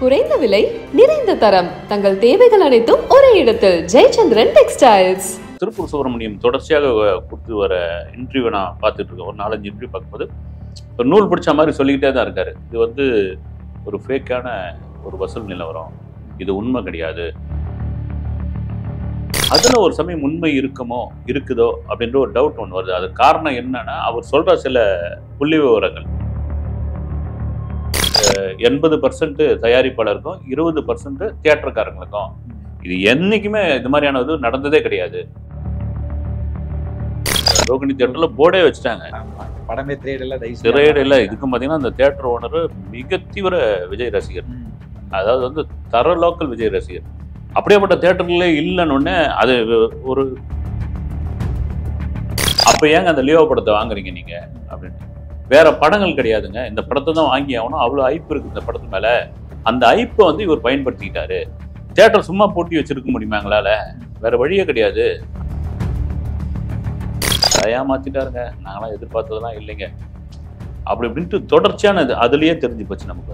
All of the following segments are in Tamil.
குறைந்த விலை நிறைந்த தரம் தங்கள் தேவைகள் அனைத்தும் ஒரே இடத்தில் ஜெயச்சந்திரன் டெக்ஸ்டைல்ஸ் திருப்பூர் சுப்பிரமணியம் தொடர்ச்சியாக கொடுத்து வர இன்டர்வியூ நான் பார்த்துட்டு இருக்கேன் ஒரு நாலஞ்சு இன்டர்வியூ பார்க்கும்போது ஒரு நூல் பிடிச்ச மாதிரி சொல்லிக்கிட்டே தான் இருக்காரு இது வந்து ஒரு ஃபேக்கான ஒரு வசூல் நிலவரம் இது உண்மை கிடையாது அதுல ஒரு சமயம் உண்மை இருக்குமோ இருக்குதோ அப்படின்ற ஒரு டவுட் ஒன்று வருது அது காரணம் என்னன்னா அவர் சொல்ற சில புள்ளி விவரங்கள் எண்பது பர்சன்ட் தயாரிப்பாளருக்கும் இருபது பர்சன்ட் தியேட்டருக்காரங்களுக்கும் இது என்னைக்குமே இது மாதிரியான இது நடந்ததே கிடையாது ரோகிணி தியேட்டர்ல போர்டே வச்சுட்டாங்க ஆமா படமே திரையிடல தயவு திரையீடு இல்லை இதுக்கும் பார்த்தீங்கன்னா அந்த தியேட்டர் ஓனர் மிக தீவிர விஜய் ரசிகர் அதாவது வந்து தர லோக்கல் விஜய் ரசிகர் அப்படியேப்பட்ட தியேட்டர்ல இல்லைன்னு அது ஒரு அப்ப ஏங்க அந்த லியோ படத்தை வாங்குறீங்க நீங்க அப்படின்னு வேற படங்கள் கிடையாதுங்க இந்த படத்தை தான் வாங்கி ஆகணும் அவ்வளோ ஐப்பு இருக்கு இந்த படத்து மேல அந்த ஐப்பை வந்து இவர் பயன்படுத்திக்கிட்டாரு தியேட்டர் சும்மா போட்டி வச்சிருக்க முடியுமா எங்களால வேற வழியே கிடையாது ஏமாத்திட்டாருங்க நாங்களாம் எதிர்பார்த்ததெல்லாம் இல்லைங்க அப்படி இப்படின்ட்டு தொடர்ச்சியான இது அதுலயே தெரிஞ்சு போச்சு நமக்கு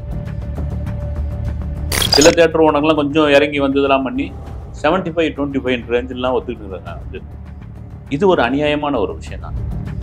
சில தேட்டர் ஓனர்லாம் கொஞ்சம் இறங்கி வந்ததெல்லாம் பண்ணி செவன்டி ஃபைவ் டுவெண்ட்டி ஃபைவ் ரேஞ்செல்லாம் ஒத்துக்கிட்டு இருக்காங்க வந்து இது ஒரு அநியாயமான ஒரு விஷயம் தான்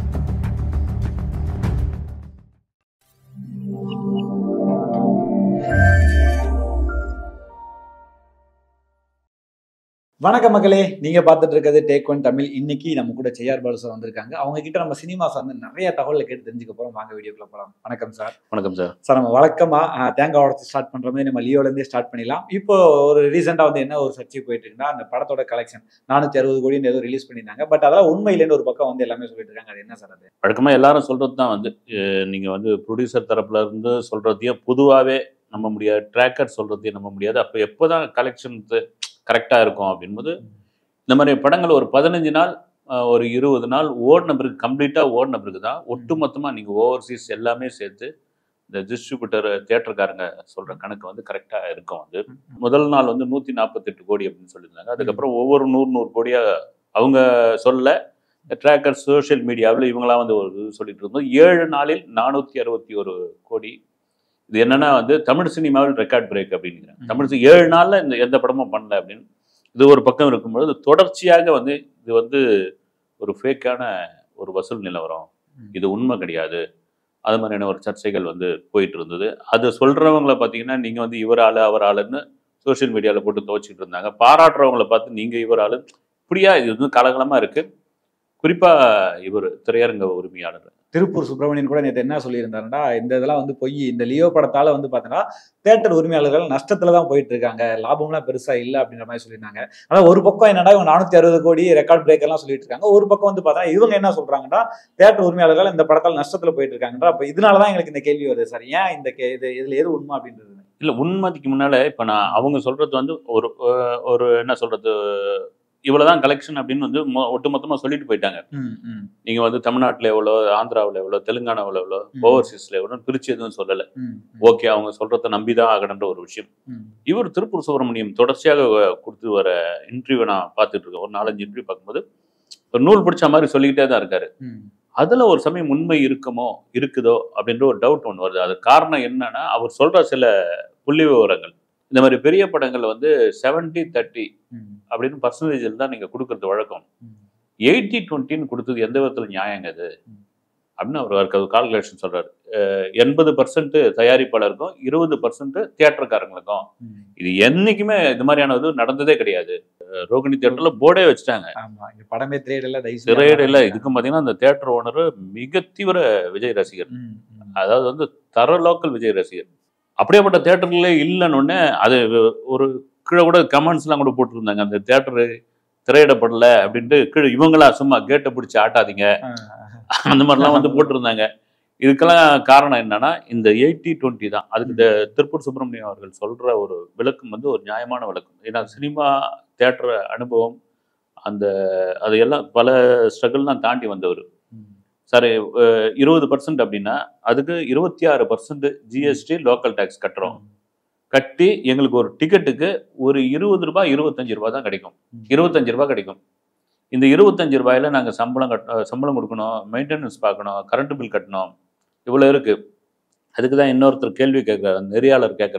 வணக்கம் மக்களே நீங்க பார்த்துட்டு இருக்கிறது டேக் ஒன் தமிழ் இன்னைக்கு நம்ம கூட செய்யார் பாலு சார் வந்திருக்காங்க அவங்க கிட்ட நம்ம சினிமா சார்ந்து நிறைய தகவலை கேட்டு தெரிஞ்சுக்க போறோம் வாங்க வீடியோக்குள்ள போலாம் வணக்கம் சார் வணக்கம் சார் சார் நம்ம வழக்கமா அஹ், தேங்காய் உடச்சு ஸ்டார்ட் பண்ற மாதிரி நம்ம லியோல இருந்தே ஸ்டார்ட் பண்ணிடலாம் இப்போ ஒரு ரீசெண்டா வந்து என்ன ஒரு சர்ச்சை போயிட்டு இருக்குன்னா அந்த படத்தோட கலெக்ஷன் நானூத்தி அறுபது கோடின்னு ஏதோ ரிலீஸ் பண்ணியிருந்தாங்க பட் அதெல்லாம் உண்மை இல்லைன்னு ஒரு பக்கம் வந்து எல்லாமே சொல்லிட்டு இருக்காங்க அது என்ன சார் அது வழக்கமா எல்லாரும் சொல்றது தான் வந்து அஹ், நீங்க வந்து ப்ரொடியூசர் தரப்புல இருந்து சொல்றதையும் பொதுவாகவே நம்ப முடியாது ட்ராக்கர் சொல்றதையும் நம்ப முடியாது அப்போ எப்போதான் கலெக்ஷன் கரெக்டா இருக்கும் அப்படின்போது இந்த மாதிரி படங்கள் ஒரு பதினஞ்சு நாள் அஹ், ஒரு இருபது நாள் ஓடின பிறகு கம்ப்ளீட்டாக ஓடின பிறகு தான் ஒட்டுமொத்தமாக நீங்கள் ஓவர்சீஸ் எல்லாமே சேர்த்து இந்த டிஸ்ட்ரிபியூட்டர் தியேட்டருக்காரங்க சொல்கிற கணக்கு வந்து கரெக்டாக இருக்கும் வந்து முதல் நாள் வந்து நூற்றி நாற்பத்தெட்டு கோடி அப்படின்னு சொல்லியிருந்தாங்க அதுக்கப்புறம் ஒவ்வொரு நூறு நூறு கோடியாக அவங்க சொல்ல ட்ராக்கர் சோஷியல் மீடியாவில் இவங்களாம் வந்து ஒரு இது சொல்லிட்டு இருந்தோம் ஏழு நாளில் நானூற்றி அறுபத்தி ஒரு கோடி இது என்னன்னா வந்து தமிழ் சினிமாவில் ரெக்கார்ட் பிரேக் அப்படிங்கிறாங்க ம். தமிழ் சி- ஏழு நாளில் இந்த எந்த படமும் பண்ணல அப்படின்னு இது ஒரு பக்கம் இருக்கும்பொழுது தொடர்ச்சியாக வந்து இது வந்து ஒரு ஃபேக்கான ஒரு வசூல் நிலவரம் இது உண்மை கிடையாது அது மாதிரியான ஒரு சர்ச்சைகள் வந்து போயிட்டு இருந்தது அது சொல்றவங்கள பார்த்தீங்கன்னா நீங்க வந்து இவர் ஆளு அவர் ஆளுன்னு சோஷியல் மீடியாவில் போட்டு துவச்சிட்டு இருந்தாங்க பாராட்டுறவங்கள பார்த்து நீங்க இவர் ஆளு இப்படியா இது வந்து கலகலமா இருக்கு குறிப்பா இவர் திரையரங்க உரிமையாளர் திருப்பூர் சுப்பிரமணியன் கூட நேற்று என்ன சொல்லியிருந்தாருன்னா இந்த இதெல்லாம் வந்து பொய் இந்த லியோ படத்தால வந்து பார்த்தீங்கன்னா தேட்டர் உரிமையாளர்கள் நஷ்டத்துல தான் போயிட்டு இருக்காங்க லாபம்லாம் பெருசா இல்லை அப்படின்ற மாதிரி சொல்லியிருந்தாங்க அதான் ஒரு பக்கம் என்னடா இவங்க நானூத்தி அறுபது கோடி ரெக்கார்ட் பிரேக் எல்லாம் சொல்லிட்டு இருக்காங்க ஒரு பக்கம் வந்து பார்த்தா இவங்க என்ன சொல்றாங்கன்னா தேட்டர் உரிமையாளர்கள் இந்த படத்தால் நஷ்டத்துல போயிட்டு இருக்காங்கன்ற அப்ப இதனாலதான் எங்களுக்கு இந்த கேள்வி வருது சார் ஏன் இந்த கே- இது இதுல எது உண்மை அப்படின்றது இல்ல உண்மைக்கு முன்னால இப்ப நான் அவங்க சொல்றது வந்து ஒரு அஹ், ஒரு என்ன சொல்றது இவ்வளவுதான் கலெக்ஷன் அப்படின்னு வந்து மொ- ஒட்டுமொத்தமா சொல்லிட்டு போயிட்டாங்க நீங்க வந்து தமிழ்நாட்டுல எவ்வளோ ஆந்திராவுல எவ்வளோ தெலுங்கானாவில் எவ்வளோ ம். ஓவர்சீஸ்ல எவ்வளோ பிரிச்சு எதுவும் சொல்லல ஓகே அவங்க சொல்றத நம்பிதான் ஆகணுன்ற ஒரு விஷயம் இவர் திருப்பூர் சுப்பிரமணியம் தொடர்ச்சியாக கொடுத்து வர இன்டர்வியூ நான் பார்த்துட்டு இருக்கேன் ஒரு நாலஞ்சு இன்டர்வியூ பார்க்கும்போது ஒரு நூல் பிடிச்ச மாதிரி சொல்லிக்கிட்டே தான் இருக்காரு அதுல ஒரு சமயம் உண்மை இருக்குமோ இருக்குதோ அப்படின்ற ஒரு டவுட் ஒன்று வருது அது காரணம் என்னன்னா அவர் சொல்ற சில புள்ளி விவரங்கள் இந்த மாதிரி பெரிய படங்கள் வந்து செவன்டி தேர்ட்டி அப்படின்னு பர்சன்டேஜில் தான் நீங்க கொடுக்கறது வழக்கம் எயிட்டி டுவெண்ட்டின்னு கொடுத்தது எந்த விதத்துல நியாயங்க அது ம். அப்படின்னு அவர் அவருக்கு அது கால்குலேஷன் சொல்றாரு எண்பது பர்சன்ட் தயாரிப்பாளருக்கும் இருபது பர்சன்ட் தியேட்டருக்காரங்களுக்கும் இது என்னைக்குமே இது மாதிரியான இது நடந்ததே கிடையாது அஹ் ரோகிணி தியேட்டர்ல போர்டே வச்சுட்டாங்க ஆமா இங்க படமே திரையிடல தயவு திரையீடு இல்லை இதுக்கும் பார்த்தீங்கன்னா அந்த தியேட்டர் ஓனர் மிக தீவிர விஜய் ரசிகர் அதாவது வந்து தர லோக்கல் விஜய் ரசிகர் அப்படியேப்பட்ட தேட்டர்ல இல்லைன்னு அது ஒரு கீழே கூட கமெண்ட்ஸ்லாம் கூட போட்டிருந்தாங்க அந்த தேட்டர் திரையிடப்படல அப்படின்ட்டு கீழே இவங்களா சும்மா கேட்டை பிடிச்சி ஆட்டாதீங்க அந்த மாதிரிலாம் வந்து போட்டிருந்தாங்க இதுக்கெல்லாம் காரணம் என்னன்னா இந்த எயிட்டி டுவெண்ட்டி தான் அதுக்கு இந்த திருப்பூர் சுப்பிரமணியம் அவர்கள் சொல்ற ஒரு விளக்கம் வந்து ஒரு நியாயமான விளக்கம் ஏன்னா சினிமா தேட்டர் அனுபவம் அந்த அதையெல்லாம் பல ஸ்ட்ரகிள்லாம் தாண்டி வந்தவர் சார் இருபது பர்சன்ட் அப்படின்னா அதுக்கு இருபத்தி ஆறு பர்சன்ட் ஜிஎஸ்டி லோக்கல் டேக்ஸ் கட்டுறோம் கட்டி எங்களுக்கு ஒரு டிக்கெட்டுக்கு ஒரு இருபது ரூபாய் இருபத்தஞ்சு ரூபாய் தான் கிடைக்கும் ம். இருபத்தஞ்சு ரூபாய் கிடைக்கும் இந்த இருபத்தஞ்சு ரூபாயில நாங்கள் சம்பளம் கட்ட சம்பளம் கொடுக்கணும் மெயின்டெனன்ஸ் பார்க்கணும் கரண்ட் பில் கட்டணும் இவ்வளோ இருக்கு அதுக்கு தான் இன்னொருத்தர் கேள்வி கேட்குறாரு நெறியாளர் கேட்குறாரு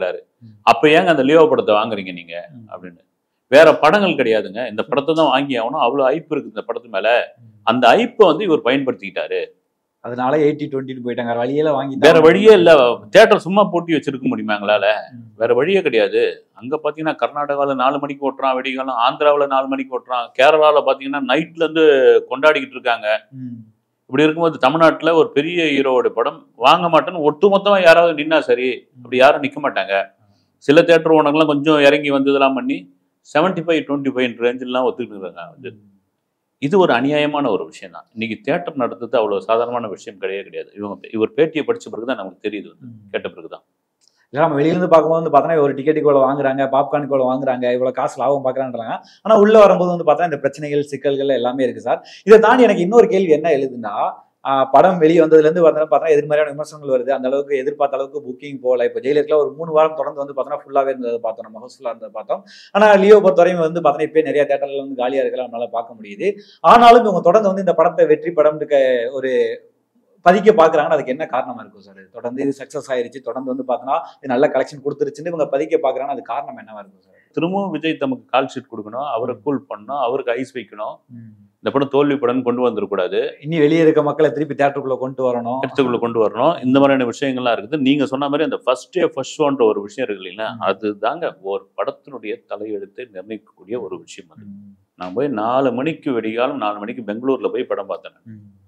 அப்ப ஏங்க அந்த லியோ படத்தை வாங்குறீங்க நீங்க ம். அப்படின்னு வேற படங்கள் கிடையாதுங்க இந்த படத்தை தான் வாங்கி ஆகணும் அவ்வளவு ஐப்பு இருக்கு இந்த படத்து மேல அந்த ஐப்பை வந்து இவர் பயன்படுத்திக்கிட்டாரு அதனால எயிட்டி டுவெண்ட்டின்னு போயிட்டாங்க வேற வழியில வாங்கி வேற வழியே இல்ல தியேட்டர் சும்மா போட்டி வச்சிருக்க முடியுமா எங்களால வேற வழியே கிடையாது அங்க பாத்தீங்கன்னா கர்நாடகால நாலு மணிக்கு ஓட்டுறான் வெடிகாலம் ஆந்திராவுல நாலு மணிக்கு ஓட்டுறான் கேரளால பாத்தீங்கன்னா நைட்ல இருந்து கொண்டாடிக்கிட்டு இருக்காங்க இப்படி இருக்கும்போது தமிழ்நாட்டுல ஒரு பெரிய ஹீரோவோட படம் வாங்க மாட்டேன்னு ஒட்டுமொத்தமா யாராவது நின்னா சரி அப்படி யாரும் நிக்க மாட்டாங்க சில தேட்டர் ஓனர்லாம் கொஞ்சம் இறங்கி வந்து இதெல்லாம் பண்ணி செவன்டி ஃபைவ் டுவெண்ட்டி ஃபைவ் ரேஞ்செல்லாம் ஒத்துக்கிட்டு இருக்காங்க வந்து இது ஒரு அநியாயமான ஒரு விஷயம் தான் இன்னைக்கு தேட்டர் நடத்துறது அவ்வளவு சாதாரணமான விஷயம் கிடையவே கிடையாது இவங்க இவர் பேட்டியை படிச்ச பிறகு தான் நமக்கு தெரியுது வந்து கேட்ட பிறகு தான் இல்ல நம்ம வெளியில இருந்து பார்க்கும்போது வந்து பார்த்தோன்னா ஒரு டிக்கெட்டுக்கு இவ்வளவு வாங்குறாங்க பாப்கார்னுக்கு இவ்வளவு வாங்குறாங்க இவ்வளவு காசு லாபம் பார்க்கறான்றாங்க ஆனா உள்ள வரும்போது வந்து பார்த்தா இந்த பிரச்சனைகள் சிக்கல்கள் எல்லாமே இருக்கு சார் இதை தாண்டி எனக்கு இன்னொரு கேள்வி என்ன எழுதுன்னா ஆஹ் படம் வெளியே வந்ததுல இருந்து பார்த்தா பார்த்தா எதிர்மறையான விமர்சனங்கள் வருது அந்த அளவுக்கு எதிர்பார்த்த அளவுக்கு புக்கிங் போகல இப்போ ஜெயிலர்ல ஒரு மூணு வாரம் தொடர்ந்து வந்து பார்த்தோன்னா ஃபுல்லாவே இருந்தது பார்த்தோம் நம்ம ஹவுஸ்ஃபுல்லா இருந்தது பார்த்தோம் ஆனா லியோ பொறுத்தவரையும் வந்து பார்த்தோன்னா இப்போ நிறைய தேட்டர்ல வந்து காலியா இருக்கலாம் நம்மளால பார்க்க முடியுது ஆனாலும் இவங்க தொடர்ந்து வந்து இந்த படத்தை வெற்றி படம் ஒரு பதிக்க பாக்குறாங்கன்னா அதுக்கு என்ன காரணமா இருக்கும் சார் தொடர்ந்து இது சக்சஸ் ஆயிருச்சு தொடர்ந்து வந்து பார்த்தோன்னா இது நல்ல கலெக்ஷன் கொடுத்துருச்சுன்னு இவங்க பதிக்க பாக்குறாங்கன்னா அது காரணம் என்னவா இருக்கும் சார் திரும்பவும் விஜய் தமக்கு கால் ஷீட் கொடுக்கணும் அவரை கூல் பண்ணணும் அவருக்கு ஐஸ் வைக்கணும் இந்த படம் தோல்வி படம் கொண்டு வந்துடக்கூடாது இனி வெளியே இருக்க மக்களை திருப்பி தேட்டருக்குள்ள கொண்டு வரணும் இடத்துக்குள்ள கொண்டு வரணும் இந்த மாதிரியான விஷயங்கள்லாம் இருக்குது நீங்க சொன்ன மாதிரி அந்த ஃபர்ஸ்ட் டே ஃபர்ஸ்ட் ஷோன்ற ஒரு விஷயம் இருக்கு இல்லைங்களா ம். அதுதாங்க ஒரு படத்தினுடைய தலையெழுத்தை நிர்ணயிக்கக்கூடிய ஒரு விஷயம் அது நான் போய் நாலு மணிக்கு வெடிகாலம் நாலு மணிக்கு பெங்களூர்ல போய் படம் பார்த்தேன்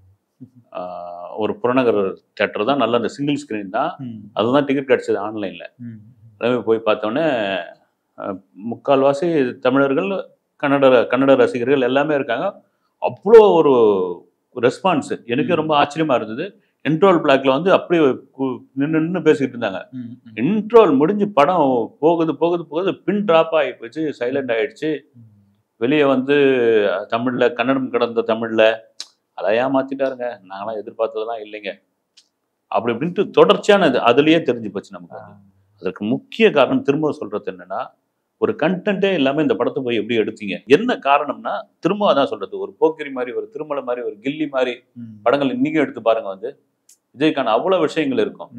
ஆஹ் ஒரு புறநகர் தேட்டர் தான் நல்ல அந்த சிங்கிள் ஸ்கிரீன் தான் அதுதான் டிக்கெட் கிடைச்சது ஆன்லைன்ல எல்லாமே போய் பார்த்தோன்னே அஹ், முக்கால்வாசி தமிழர்கள் கன்னட கன்னட ரசிகர்கள் எல்லாமே இருக்காங்க அவ்வளோ ஒரு ரெஸ்பான்ஸ் எனக்கே ரொம்ப ஆச்சரியமா இருந்தது இன்ட்ரோல் பிளாக்ல வந்து அப்படியே நின்று நின்று பேசிக்கிட்டு இருந்தாங்க இன்ட்ரோல் முடிஞ்சு படம் போகுது போகுது போகுது பின் ட்ராப் ஆகி போச்சு சைலண்ட் ஆயிடுச்சு வெளியே வந்து தமிழ்ல கன்னடம் கடந்த தமிழ்ல அதை ஏமாத்திட்டாருங்க நாங்களாம் எதிர்பார்த்ததெல்லாம் இல்லைங்க அப்படி இப்படின்ட்டு தொடர்ச்சியானது அதுலயே தெரிஞ்சு போச்சு நமக்கு அது. அதற்கு முக்கிய காரணம் திரும்ப சொல்றது என்னன்னா ஒரு கண்டென்ட்டே இல்லாம இந்த படத்தை போய் எப்படி எடுத்தீங்க என்ன காரணம்னா திரும்ப அதான் சொல்றது ஒரு போக்கிரி மாதிரி ஒரு திருமலை மாதிரி ஒரு கில்லி மாதிரி படங்கள் இன்னைக்கும் எடுத்து பாருங்க வந்து விஜய்க்கான அவ்வளவு விஷயங்கள் இருக்கும்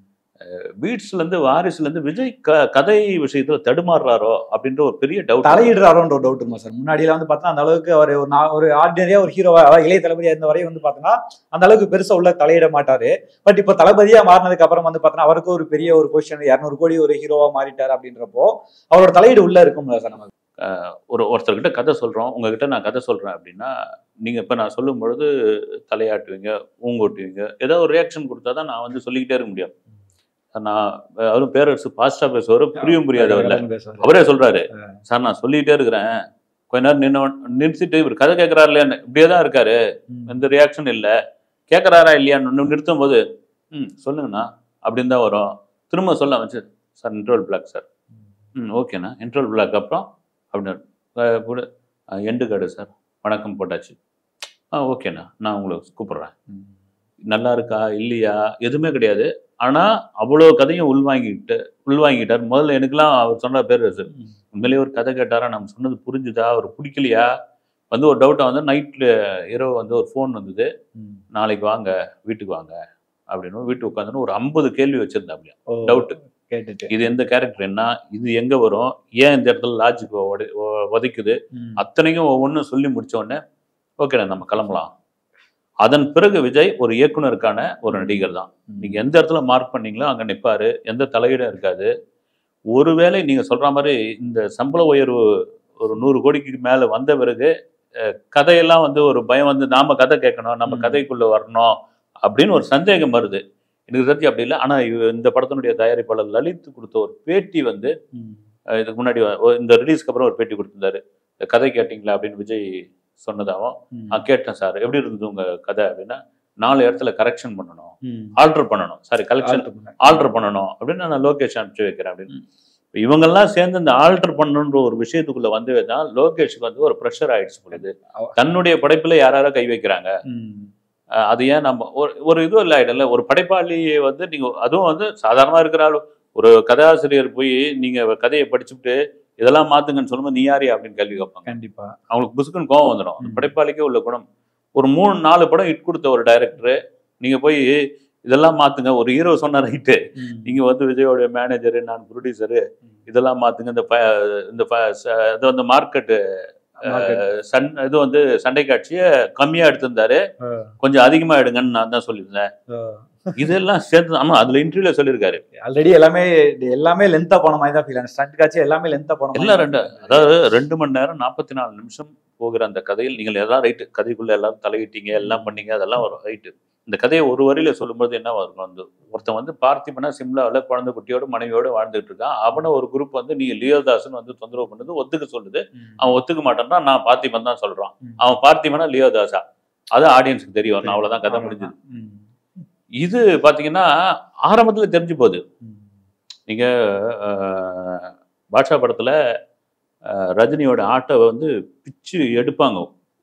பீட்ஸ்ல இருந்து வாரிசுல இருந்து விஜய் க கதை விஷயத்துல தடுமாறுறாரோ அப்படின்ற ஒரு பெரிய டவுட் தலையிடுறாரோன்ற ஒரு டவுட் இருக்குமா சார் முன்னாடிலாம் வந்து பார்த்தா அந்த அளவுக்கு அவர் ஒரு நா- ஒரு ஆர்டினரியா ஒரு ஹீரோவா அதாவது இளைய தளபதியா இருந்த வரையும் வந்து பார்த்தோன்னா அந்த அளவுக்கு பெருசா உள்ள தலையிட மாட்டாரு பட் இப்போ தளபதியா மாறினதுக்கு அப்புறம் வந்து பார்த்தோன்னா அவருக்கு ஒரு பெரிய ஒரு பொசிஷன் இரநூறு கோடி ஒரு ஹீரோவா மாறிட்டாரு அப்படின்றப்போ அவரோட தலையீடு உள்ள இருக்கும்ல சார் நமக்கு ஒரு ஒருத்தர்கிட்ட கதை சொல்றோம் உங்ககிட்ட நான் கதை சொல்றேன் அப்படின்னா நீங்க இப்ப நான் சொல்லும் பொழுது தலையாட்டுவீங்க ஊங்கோட்டுவீங்க ஏதோ ஒரு ரியாக்ஷன் கொடுத்தா தான் நான் வந்து சொல்லிக்கிட்டே இருக்க முடியும் நான் அவரும் பேரரசு பாஸ்டா பேசுவார் புரியும் புரியாதவர் இல்ல பேசுவாரு. அவரே சொல்றாரு சார் நான் சொல்லிட்டே இருக்கிறேன் கொஞ்ச நேரம் நின்று நிறுத்திட்டு இவர் கதை கேட்கறாரு இல்லையா இப்படியே தான் இருக்காரு ம். எந்த ரியாக்ஷன் இல்லை கேட்கறாரா இல்லையான்னு நிறுத்தும் போது ம் சொல்லுங்கண்ணா அப்படின்னு தான் வரும் திரும்ப சொல்ல வச்சு சார் இன்ட்ரோல் பிளாக் சார் ம் ஓகேண்ணா இன்ட்ரோல் பிளாக் அப்புறம் அப்படின்னு எண்டு கார்டு சார் வணக்கம் போட்டாச்சு ஆ ஓகேண்ணா நான் உங்களை கூப்பிட்றேன் ம். நல்லா இருக்கா இல்லையா எதுவுமே கிடையாது ஆனால் அவ்வளோ கதையும் உள்வாங்கிட்டு உள்வாங்கிட்டார் முதல்ல எனக்குலாம் அவர் சொன்ன பேர் சார் ம். உண்மையிலேயே ஒரு கதை கேட்டாரா நம்ம சொன்னது புரிஞ்சுதா அவர் பிடிக்கலையா வந்து ஒரு டவுட்டாக வந்து நைட்டில் இரவு வந்து ஒரு ஃபோன் வந்தது ம். நாளைக்கு வாங்க வீட்டுக்கு வாங்க அப்படின்னு வீட்டுக்கு உட்காந்துன்னு ஒரு ஐம்பது கேள்வி வச்சிருந்தேன் அப்படியே ஓ, டவுட் கேட்டுட்டு இது எந்த கேரக்டர் என்ன இது எங்க வரும் ஏன் இந்த இடத்துல லாஜிக் உதைக்குது ம். அத்தனையும் ஒவ்வொன்றும் சொல்லி முடிச்ச உடனே ஓகேடா நம்ம கிளம்பலாம் அதன் பிறகு விஜய் ஒரு இயக்குனருக்கான ஒரு நடிகர் தான் நீங்க எந்த இடத்துல மார்க் பண்ணீங்களோ அங்க நிப்பாரு எந்த தலையீடும் இருக்காது ஒருவேளை நீங்க சொல்ற மாதிரி இந்த சம்பள உயர்வு ஒரு நூறு கோடிக்கு மேல வந்த பிறகு அஹ், கதையெல்லாம் வந்து ஒரு பயம் வந்து நாம கதை கேட்கணும் நம்ம ம். கதைக்குள்ள வரணும் அப்படின்னு ஒரு சந்தேகம் வருது எனக்கு சத்தி அப்படி இல்லை ஆனா இவ- இந்த படத்தினுடைய தயாரிப்பாளர் லலித் கொடுத்த ஒரு பேட்டி வந்து ம். அஹ், இதுக்கு முன்னாடி வ- ஒ- இந்த ரிலீஸ்க்கு அப்புறம் ஒரு பேட்டி கொடுத்திருந்தாரு இந்த கதை கேட்டிங்களா அப்படின்னு விஜய் சொன்னதாகவும் ம். நான் கேட்டேன் சார் எப்படி இருந்தது உங்க கதை அப்படின்னா நாலு இடத்துல கரெக்ஷன் பண்ணணும் ம். ஆல்டர் பண்ணணும் சாரி கலெக்ஷன் ஆல்டர் பண்ண. ஆல்டர் பண்ணணும் அப்படின்னு நான் லோகேஷ் அனுப்பிச்சு வைக்கிறேன் அப்படின்னு இப்ப இவங்கெல்லாம் சேர்ந்து இந்த ஆல்டர் பண்ணணுன்ற ஒரு விஷயத்துக்குள்ள வந்தவே தான் லோகேஷுக்கு வந்து ஒரு ப்ரெஷர் ஆயிடுச்சு பொழுது அவ- தன்னுடைய படைப்புல யாராரோ கை வைக்கிறாங்க ம். அஹ் அது ஏன் நம்ம ஒரு ஒரு இதுவும் இல்லை ஆயிடல ஒரு படைப்பாளியை வந்து நீங்க அதுவும் வந்து சாதாரணமா இருக்கிற ஆளு ஒரு கதாசிரியர் போய் நீங்க கதையை படிச்சுட்டு இதெல்லாம் மாத்துங்கன்னு சொல்லும்போது நீ யாரு அப்படின்னு கேள்வி கேட்பாங்க கண்டிப்பா அவங்களுக்கு புசுக்குன்னு கோவம் வந்துடும் அந்த ம். படைப்பாளிக்கே உள்ள குணம் ஒரு மூணு நாலு படம் ஹிட் கொடுத்த ஒரு டைரக்டர் நீங்க போய் இதெல்லாம் மாத்துங்க ஒரு ஹீரோ சொன்ன ரைட்டு ம். நீங்க வந்து விஜயோட மேனேஜரு நான் ப்ரொடியூசரு இதெல்லாம் மாத்துங்க இந்த ப- இந்த ப- ச- இது வந்து மார்க்கெட்டு Market. சன் இது வந்து சண்டை காட்சியை கம்மியா எடுத்திருந்தாரு ஆ. கொஞ்சம் அதிகமா எடுங்கன்னு நான் தான் சொல்லியிருந்தேன் ஆ. இதெல்லாம் சேர்த்து ஆமா அதுல இன்டர்வியூல சொல்லியிருக்காரு ஆல்ரெடி எல்லாமே எல்லாமே லென்த்தா போன மாதிரி தான் ஃபீல் ஸ்டண்ட் காட்சி எல்லாமே லென்த்தா போன மாதிரி எல்லாம் ரெண்டு அதாவது ரெண்டு மணி நேரம் நாற்பத்தி நாலு நிமிஷம் போகிற அந்த கதையில் நீங்கள் எல்லாம் ரைட்டு கதைக்குள்ள எல்லாரும் தலையிட்டீங்க எல்லாம் பண்ணீங்க அதெல்லாம் ஒரு ரைட்டு இந்த கதையை ஒரு வரியில சொல்லும்போது என்ன வரும் வந்து ஒருத்தன் வந்து பார்த்திபனா சிம்லாவில் குழந்தை குட்டியோட மனைவியோட வாழ்ந்துட்டு இருக்கான் அவனை ஒரு குரூப் வந்து நீ லியோதாசன் வந்து தொந்தரவு பண்ணுது ஒத்துக்க சொல்லுது ம். அவன் ஒத்துக்க மாட்டான்னா நான் பார்த்திபன் தான் சொல்றான் ம். அவன் பார்த்திபனா லியோதாசா அது ஆடியன்ஸுக்கு தெரியும் நான் அவ்வளவுதான் கதை முடிஞ்சது ம். இது பாத்தீங்கன்னா ஆரம்பத்துல தெரிஞ்சு போகுது ம். நீங்க அஹ், பாட்ஷா படத்துல அஹ், ரஜினியோட ஆட்டை வந்து பிச்சு எடுப்பாங்க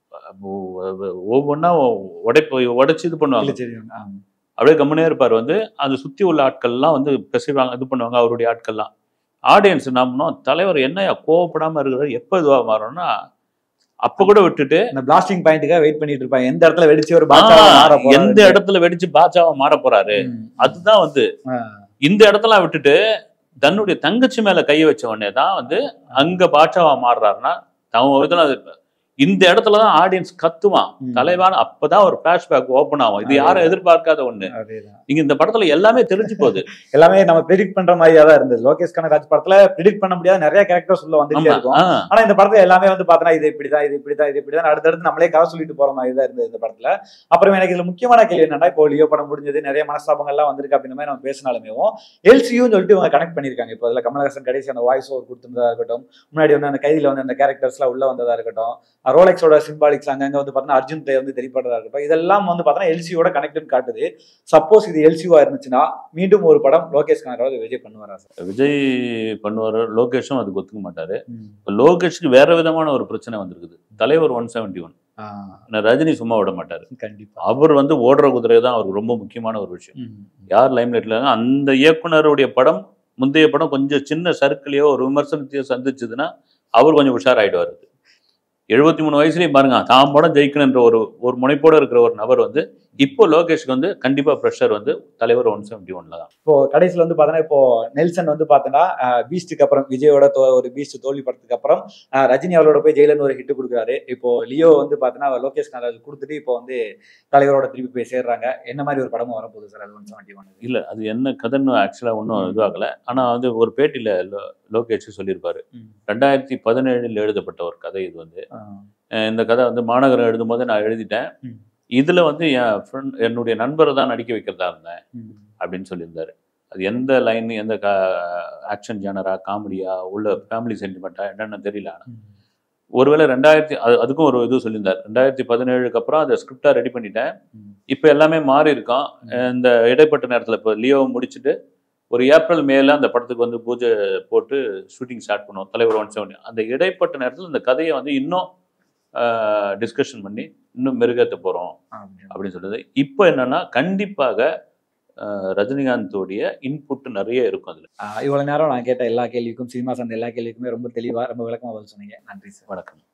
ஒவ்வொன்றா உடைப்பு உடைச்சு இது பண்ணுவாங்க இல்ல, சரி. ஆ. அப்படியே கம்முனே இருப்பார் வந்து அது சுத்தி உள்ள ஆட்கள்லாம் வந்து பெசுவாங்க இது பண்ணுவாங்க அவருடைய ஆட்கள்லாம் ஆடியன்ஸ் என்ன பண்ணோம் தலைவர் என்னையா கோவப்படாம இருக்கிறார் எப்போ இதுவாக மாறும்னா அப்ப கூட விட்டுட்டு இந்த பிளாஸ்டிங் பாயிண்ட்டுக்காக வெயிட் பண்ணிட்டு இருப்பாங்க எந்த இடத்துல வெடிச்சு ஒரு ஆ, பாட்சாவா மாற போறாரு. எந்த இடத்துல வெடிச்சு பாட்சாவா மாற போறாரு ம். அதுதான் வந்து ஆ. இந்த இடத்தெல்லாம் விட்டுட்டு தன்னுடைய தங்கச்சி மேல கைய வச்ச உடனே தான் வந்து அங்க பாட்சாவா மாறுறாருன்னா தன் இதுல அது இந்த இடத்துல தான் ஆடியன்ஸ் கத்துவான் ம். தலைவான அப்பதான் ஒரு பிளாஷ்பேக் ஓபன் ஆகும் இது யாரும் எதிர்பார்க்காத ஒண்ணு அதேதான். நீங்க இந்த படத்துல எல்லாமே தெரிஞ்சு போகுது எல்லாமே நம்ம ப்ரிடிக்ட் பண்ற மாதிரியா தான் இருந்தது லோகேஷ் கனகராஜ் படத்துல ப்ரிடிக்ட் பண்ண முடியாத நிறைய கேரக்டர்ஸ் உள்ள வந்துட்டே ஆமா இருக்கும் ஆ, ஆனா இந்த படத்துல எல்லாமே வந்து பாத்தனா இது இப்படிதான் இது இப்படிதான் இது இப்படிதான் அடுத்தடுத்து நம்மளே கதை சொல்லிட்டு போற மாதிரி தான் இருந்தது இந்த படத்துல அப்புறம் எனக்கு இதுல முக்கியமான கேள்வி என்னன்னா இப்போ லியோ படம் முடிஞ்சது நிறைய மனஸ்தாபங்கள் எல்லாம் வந்திருக்கு அப்படின்ற மாதிரி நம்ம பேசினாலுமே எல்சியூன்னு சொல்லிட்டு இவங்க கனெக்ட் பண்ணிருக்காங்க இப்போ அதுல கமலஹாசன் கடைசி அந்த வாய்ஸ் ஓவர் கொடுத்திருந்ததா இருக்கட்டும் முன்னாடி வந்து அந்த கைதில வந்து அந்த கேரக்டர்ஸ் எல்லாம் உள்ள வந்ததா இருக்கட்டும் ரோலெக்ஸோட சிம்பாலிக்ஸ் அங்கங்க வந்து பார்த்தீங்கன்னா அர்ஜுன் தே வந்து தெரிப்படுறதா இருக்கட்டும் இதெல்லாம் வந்து பார்த்தீங்கன்னா எல்சியோட கனெக்ட்னு காட்டுது சப்போஸ் இது எல்சியூவா இருந்துச்சுன்னா மீண்டும் ஒரு படம் லோகேஷ் கனகராஜ் விஜய் பண்ணுவாரா சார் விஜய் பண்ணுவார் லோகேஷும் அதுக்கு ஒத்துக்க மாட்டாரு இப்ப லோகேஷ்க்கு வேற விதமான ஒரு பிரச்சனை வந்திருக்குது தலைவர் ஒன் செவன்டி ஒன் ரஜினி சும்மா விட மாட்டாரு கண்டிப்பா அவர் வந்து ஓடுற குதிரை தான் அவருக்கு ரொம்ப முக்கியமான ஒரு விஷயம் யார் லைம்லைட்ல அந்த இயக்குனருடைய படம் முந்தைய படம் கொஞ்சம் சின்ன சர்க்கிளையோ ஒரு விமர்சனத்தையோ சந்திச்சதுன்னா அவர் கொஞ்சம் உஷாராயிடுவார் எழுபத்தி மூணு வயசுலயும் பாருங்க தாம் படம் ஜெயிக்கணுன்ற ஒரு ஒரு முனைப்போட இருக்கிற ஒரு நபர் வந்து இப்போ லோகேஷ்க்கு வந்து கண்டிப்பா ப்ரெஷர் வந்து தலைவர் ஒன் செவன்டி ஒன்ல தான் இப்போ கடைசியில் வந்து பார்த்தோன்னா இப்போ நெல்சன் வந்து பார்த்தோன்னா பீஸ்டுக்கு அப்புறம் விஜயோட தோ- ஒரு பீஸ்ட் தோல்வி படத்துக்கு அப்புறம் அஹ், ரஜினி அவரோட போய் ஜெயிலன் ஒரு ஹிட் கொடுக்குறாரு இப்போ லியோ வந்து பார்த்தோன்னா லோகேஷ் கனகராஜ் கொடுத்துட்டு இப்போ வந்து தலைவரோட திருப்பி போய் சேர்றாங்க என்ன மாதிரி ஒரு படமும் வரப்போகுது சார் அது ஒன் செவன்டி ஒன் இல்ல அது என்ன கதைன்னு ஆக்சுவலா ஒன்றும் இதுவாகல ஆனா வந்து ஒரு பேட்டியில லோ- லோகேஷ் சொல்லியிருப்பாரு ரெண்டாயிரத்தி பதினேழில் எழுதப்பட்ட ஒரு கதை இது வந்து அஹ் இந்த கதை வந்து மாநகரம் எழுதும்போது நான் எழுதிட்டேன் ம். இதுல வந்து என் ஃப்ரெண்ட் என்னுடைய நண்பரை தான் நடிக்க வைக்கிறதா இருந்தேன் அப்படின்னு சொல்லியிருந்தாரு அது எந்த லைன் எந்த ஆக்ஷன் ஜானரா காமெடியா உள்ள ஃபேமிலி சென்டிமெண்ட்டா என்னன்னு தெரியல ஆனா ஒருவேளை ரெண்டாயிரத்தி அது அதுக்கும் ஒரு இது சொல்லியிருந்தார் ரெண்டாயிரத்தி பதினேழுக்கு அப்புறம் அதை ஸ்கிரிப்டா ரெடி பண்ணிட்டேன் இப்போ எல்லாமே மாறி இருக்கோம் இந்த இடைப்பட்ட நேரத்தில் இப்போ லியோ முடிச்சுட்டு ஒரு ஏப்ரல் மேல அந்த படத்துக்கு வந்து பூஜை போட்டு ஷூட்டிங் ஸ்டார்ட் பண்ணுவோம் தலைவர் ஒன் செவன் அந்த இடைப்பட்ட நேரத்தில் இந்த கதையை வந்து இன்னும் டிஸ்கஷன் பண்ணி இன்னும் மெருகேற்ற போகிறோம் அப்படின்னு சொல்லுது இப்போ என்னன்னா கண்டிப்பாக அஹ், ரஜினிகாந்தோடைய இன்புட் நிறைய இருக்கும் அதில் இவ்வளவு நேரம் நான் கேட்ட எல்லா கேள்விக்கும் சினிமா சார்ந்த எல்லா கேள்விக்குமே ரொம்ப தெளிவா ரொம்ப விளக்கமா பதில் சொன்னீங்க நன்றி சார் வணக்கம்